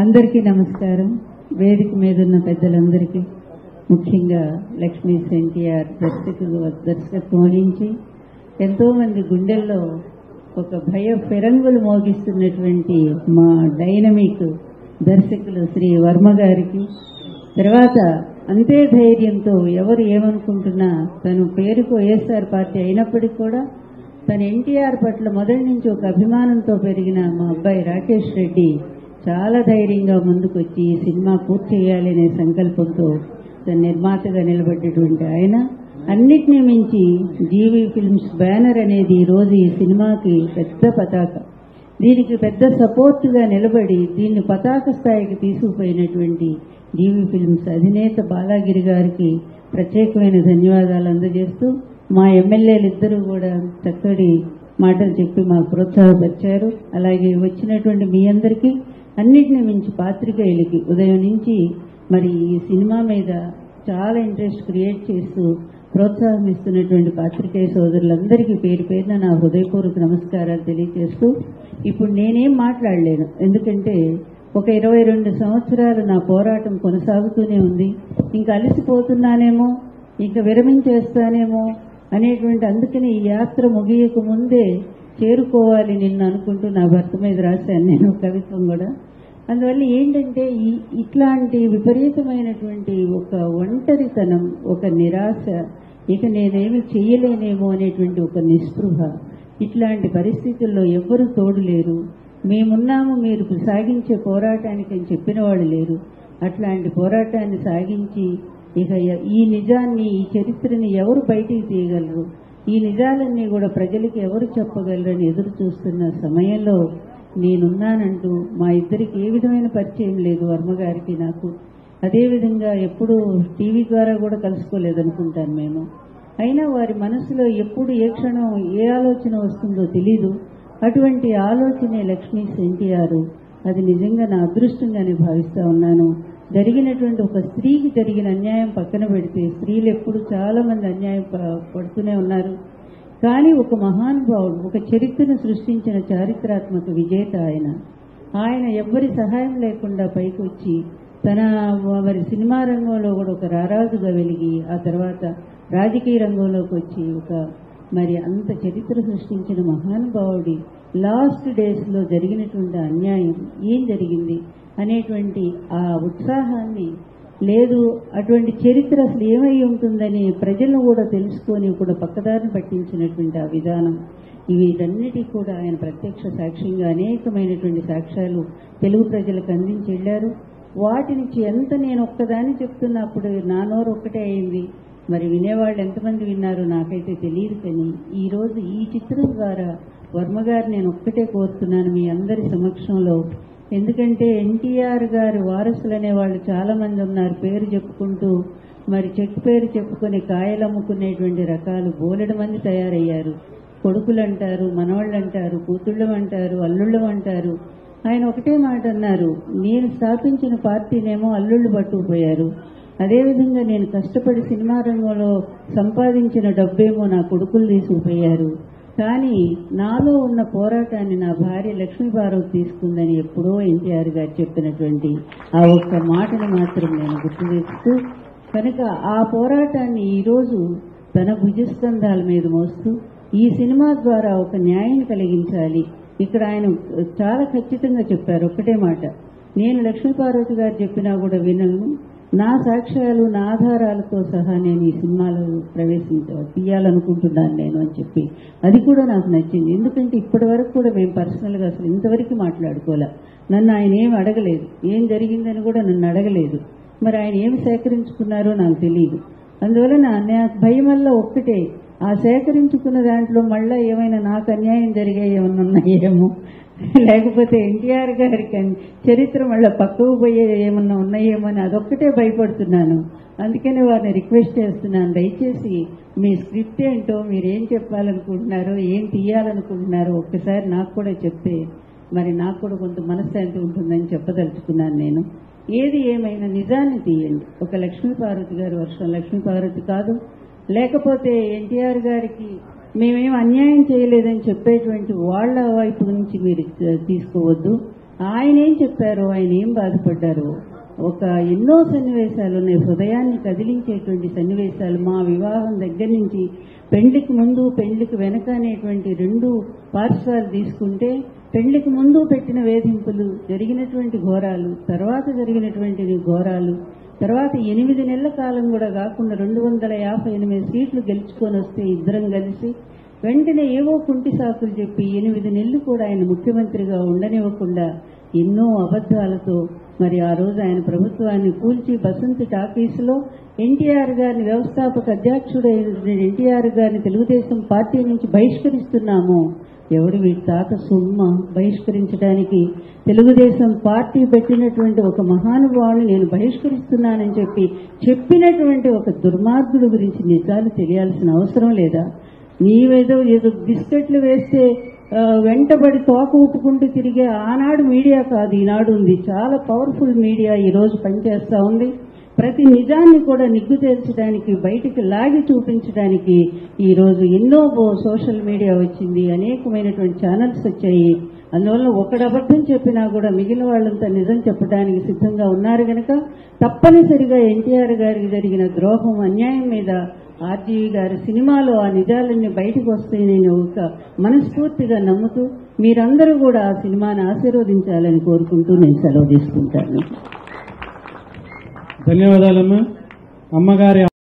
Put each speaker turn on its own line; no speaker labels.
అందరికీ నమస్కారం వేదిక మీద ఉన్న పెద్దలందరికీ ముఖ్యంగా లక్ష్మీ ఎన్టీఆర్ దర్శకులు దర్శకత్వం వహించి ఎంతో మంది గుండెల్లో ఒక భయ ఫిరంగులు మోగిస్తున్నటువంటి మా డైనమిక్ దర్శకులు శ్రీ వర్మ గారికి తర్వాత అంతే ధైర్యంతో ఎవరు ఏమనుకుంటున్నా తను పేరుకు వైఎస్ఆర్ పార్టీ అయినప్పటికీ కూడా తన ఎన్టీఆర్ పట్ల మొదటి నుంచి ఒక అభిమానంతో పెరిగిన మా అబ్బాయి రాకేష్ రెడ్డి చాలా ధైర్యంగా ముందుకొచ్చి ఈ సినిమా పూర్తి చేయాలి అనే సంకల్పంతో తన నిర్మాతగా నిలబడ్డటువంటి ఆయన అన్నిటినీ మించి జీవి ఫిల్మ్స్ బ్యానర్ అనేది ఈ రోజు ఈ సినిమాకి పెద్ద పతాక దీనికి పెద్ద సపోర్ట్ గా నిలబడి దీన్ని పతాక స్థాయికి తీసుకుపోయినటువంటి జీవి ఫిల్మ్స్ అధినేత బాలాగిరి గారికి ప్రత్యేకమైన ధన్యవాదాలు అందజేస్తూ మా ఎమ్మెల్యేలు ఇద్దరు కూడా చక్కటి మాటలు చెప్పి మాకు ప్రోత్సాహపరిచారు అలాగే వచ్చినటువంటి మీ అందరికీ అన్నిటిని మించి పాత్రికేయులకి ఉదయం నుంచి మరి ఈ సినిమా మీద చాలా ఇంట్రెస్ట్ క్రియేట్ చేస్తూ ప్రోత్సాహం ఇస్తున్నటువంటి పాత్రికేయ సోదరులందరికీ పేరు పేరున నా హృదయపూర్వక నమస్కారాలు తెలియజేస్తూ ఇప్పుడు నేనేం మాట్లాడలేను ఎందుకంటే ఒక ఇరవై రెండు సంవత్సరాలు నా పోరాటం కొనసాగుతూనే ఉంది ఇంకా అలసిపోతున్నానేమో ఇంకా విరమించేస్తానేమో అనేటువంటి అందుకని ఈ యాత్ర ముగియక ముందే చేరుకోవాలి నిన్ను అనుకుంటూ నా భర్త మీద రాశాను నేను కవిత్వం కూడా అందువల్ల ఏంటంటే ఈ ఇట్లాంటి విపరీతమైనటువంటి ఒక ఒంటరితనం ఒక నిరాశ ఇక నేనేమి చెయ్యలేనేమో అనేటువంటి ఒక నిస్పృహ ఇట్లాంటి పరిస్థితుల్లో ఎవ్వరూ తోడు లేరు మేమున్నాము మీరు సాగించే పోరాటానికి అని చెప్పిన వాళ్ళు లేరు అట్లాంటి పోరాటాన్ని సాగించి ఇక ఎ- ఈ నిజాన్ని ఈ చరిత్రని ఎవరు బయటికి తీయగలరు ఈ నిజాలన్నీ కూడా ప్రజలకి ఎవరు చెప్పగలరని ఎదురు చూస్తున్న సమయంలో నేనున్నానంటూ మా ఇద్దరికి ఏ విధమైన పరిచయం లేదు వర్మ గారికి నాకు అదేవిధంగా ఎప్పుడు టీవీ ద్వారా కూడా కలుసుకోలేదనుకుంటాను మేము అయినా వారి మనసులో ఎప్పుడు ఏ క్షణం ఏ ఆలోచన వస్తుందో తెలీదు అటువంటి ఆలోచనే లక్ష్మీ ఎన్టీఆర్ అది నిజంగా నా అదృష్టంగానే భావిస్తా ఉన్నాను జరిగినటువంటి ఒక స్త్రీకి జరిగిన అన్యాయం పక్కన పెడితే స్త్రీలు ఎప్పుడు చాలా మంది అన్యాయం ప- పడుతూనే ఉన్నారు కానీ ఒక మహానుభావుడు ఒక చరిత్రను సృష్టించిన చారిత్రాత్మక విజేత ఆయన ఆయన ఎవ్వరి సహాయం లేకుండా పైకి వచ్చి తన మరి సినిమా రంగంలో కూడా ఒక రారాజుగా వెలిగి ఆ తర్వాత రాజకీయ రంగంలోకి వచ్చి ఒక మరి అంత చరిత్ర సృష్టించిన మహానుభావుడి లాస్ట్ డేస్ లో జరిగినటువంటి అన్యాయం ఏం జరిగింది అనేటువంటి ఆ ఉత్సాహాన్ని లేదు అటువంటి చరిత్ర అసలు ఏమై ఉంటుందని ప్రజలను కూడా తెలుసుకొని కూడా పక్కదారిని పట్టించినటువంటి ఆ విధానం వీటన్నిటికీ కూడా ఆయన ప్రత్యక్ష సాక్ష్యంగా అనేకమైనటువంటి సాక్ష్యాలు తెలుగు ప్రజలకు అందించి వెళ్ళారు వాటి నుంచి ఎంత నేను ఒక్కదాన్ని చెప్తున్నప్పుడు నా నోరు ఒక్కటే అయింది మరి వినేవాళ్ళు ఎంతమంది విన్నారో నాకైతే తెలియదు కానీ ఈ రోజు ఈ చిత్రం ద్వారా వర్మ గారు నేను ఒక్కటే కోరుతున్నాను మీ అందరి సమక్షంలో ఎందుకంటే ఎన్టీఆర్ గారి వారసులు అనే వాళ్ళు చాలా మంది ఉన్నారు పేరు చెప్పుకుంటూ మరి చెట్టు పేరు చెప్పుకొని కాయలు అమ్ముకునేటువంటి రకాలు బోలెడు మంది తయారయ్యారు కొడుకులు అంటారు మనవాళ్ళు అంటారు కూతుళ్ళం అంటారు అల్లుళ్ళం అంటారు ఆయన ఒకటే మాట అన్నారు నేను స్థాపించిన పార్టీనేమో అల్లుళ్ళు పట్టుకుపోయారు అదేవిధంగా నేను కష్టపడి సినిమా రంగంలో సంపాదించిన డబ్బేమో నా కొడుకులు తీసుకుపోయారు కానీ నాలో ఉన్న పోరాటాన్ని నా భార్య లక్ష్మీపార్వతి తీసుకుందని ఎప్పుడో ఎన్టీఆర్ గారు చెప్పినటువంటి ఆ ఒక్క మాటను మాత్రం నేను గుర్తు తెస్తూ కనుక ఆ పోరాటాన్ని ఈరోజు తన భుజస్కంధాల మీద మోస్తూ ఈ సినిమా ద్వారా ఒక న్యాయం కలిగించాలి ఇక్కడ ఆయన చాలా ఖచ్చితంగా చెప్పారు ఒక్కటే మాట నేను లక్ష్మీపార్వతి గారు చెప్పినా కూడా వినను నా సాక్ష్యాలు నా ఆధారాలతో సహా నేను ఈ సినిమాలో ప్రవేశించ తీయాలనుకుంటున్నాను నేను అని చెప్పి అది కూడా నాకు నచ్చింది ఎందుకంటే ఇప్పటి వరకు కూడా మేము పర్సనల్ గా అసలు ఇంతవరకు మాట్లాడుకోలే నన్ను ఆయన ఏం అడగలేదు ఏం జరిగిందని కూడా నన్ను అడగలేదు మరి ఆయన ఏమి సేకరించుకున్నారో నాకు తెలియదు అందువల్ల నా నా- భయం వల్ల ఒక్కటే ఆ సేకరించుకున్న దాంట్లో మళ్ళా ఏమైనా నాకు అన్యాయం జరిగే ఏమన్నా ఉన్నాయేమో లేకపోతే ఎన్టీఆర్ గారికి అన్- చరిత్ర మళ్ళీ పక్కకు పోయే ఏమన్నా ఉన్నాయేమో అని అదొక్కటే భయపడుతున్నాను అందుకనే వారిని రిక్వెస్ట్ చేస్తున్నాను దయచేసి మీ స్క్రిప్ట్ ఏంటో మీరు ఏం చెప్పాలనుకుంటున్నారో ఏం తీయాలనుకుంటున్నారో ఒక్కసారి నాకు కూడా చెప్తే మరి నాకు కూడా కొంత మనశ్శాంతి ఉంటుందని చెప్పదలుచుకున్నాను నేను ఏది ఏమైనా నిజాన్ని తీయండి ఒక లక్ష్మీ పార్వతి గారి వర్షం లక్ష్మీ పార్వతి కాదు లేకపోతే ఎన్టీఆర్ గారికి మేమేం అన్యాయం చేయలేదని చెప్పేటువంటి వాళ్ళ వైపు నుంచి మీరు తీసుకోవద్దు ఆయన ఏం చెప్పారో ఆయన ఏం బాధపడ్డారో ఒక ఎన్నో సన్నివేశాలు ఉన్నాయి హృదయాన్ని కదిలించేటువంటి సన్నివేశాలు మా వివాహం దగ్గర నుంచి పెళ్లికి ముందు పెళ్లికి వెనక అనేటువంటి రెండు పార్శ్వాలు తీసుకుంటే పెళ్లికి ముందు పెట్టిన వేధింపులు జరిగినటువంటి ఘోరాలు తర్వాత జరిగినటువంటి ఘోరాలు తర్వాత ఎనిమిది నెలల కాలం కూడా కాకుండా రెండు వందల యాభై ఎనిమిది సీట్లు గెలుచుకొని వస్తే ఇద్దరం కలిసి వెంటనే ఏవో కుంటి సాకులు చెప్పి ఎనిమిది నెలలు కూడా ఆయన ముఖ్యమంత్రిగా ఉండనివ్వకుండా ఎన్నో అబద్దాలతో మరి ఆ రోజు ఆయన ప్రభుత్వాన్ని కూల్చి బసంతి టాకీస్లో ఎన్టీఆర్ గారిని వ్యవస్థాపక అధ్యక్షుడైన ఎన్టీఆర్ గారిని తెలుగుదేశం పార్టీ నుంచి బహిష్కరిస్తున్నాము ఎవరు వీడి తాత సుమ్మ బహిష్కరించడానికి తెలుగుదేశం పార్టీ పెట్టినటువంటి ఒక మహానుభావుని నేను బహిష్కరిస్తున్నానని చెప్పి చెప్పినటువంటి ఒక దుర్మార్గుడు గురించి నిజాలు తెలియాల్సిన అవసరం లేదా నీవేదో ఏదో బిస్కెట్లు వేస్తే ఆ, వెంటబడి తోక ఊపుకుంటూ తిరిగే ఆనాడు మీడియా కాదు ఈనాడు ఉంది చాలా పవర్ఫుల్ మీడియా ఈ రోజు పనిచేస్తా ఉంది ప్రతి నిజాన్ని కూడా నిగ్గు తేల్చడానికి బయటికి లాగి చూపించడానికి ఈ రోజు ఎన్నో బో- సోషల్ మీడియా వచ్చింది అనేకమైనటువంటి ఛానల్స్ వచ్చాయి అందువల్ల ఒకడు అబద్ధం చెప్పినా కూడా మిగిలిన వాళ్ళంతా నిజం చెప్పడానికి సిద్ధంగా ఉన్నారు గనక తప్పనిసరిగా ఎన్టీఆర్ గారికి జరిగిన ద్రోహం అన్యాయం మీద ఆర్జీవి గారి సినిమాలో ఆ నిజాలన్నీ బయటకు వస్తాయి నేను ఒక మనస్ఫూర్తిగా నమ్ముతూ మీరందరూ కూడా ఆ సినిమాని ఆశీర్వదించాలని కోరుకుంటూ నేను సెలవు తీసుకుంటాను
ధన్యవాదాలమ్మా అమ్మగారి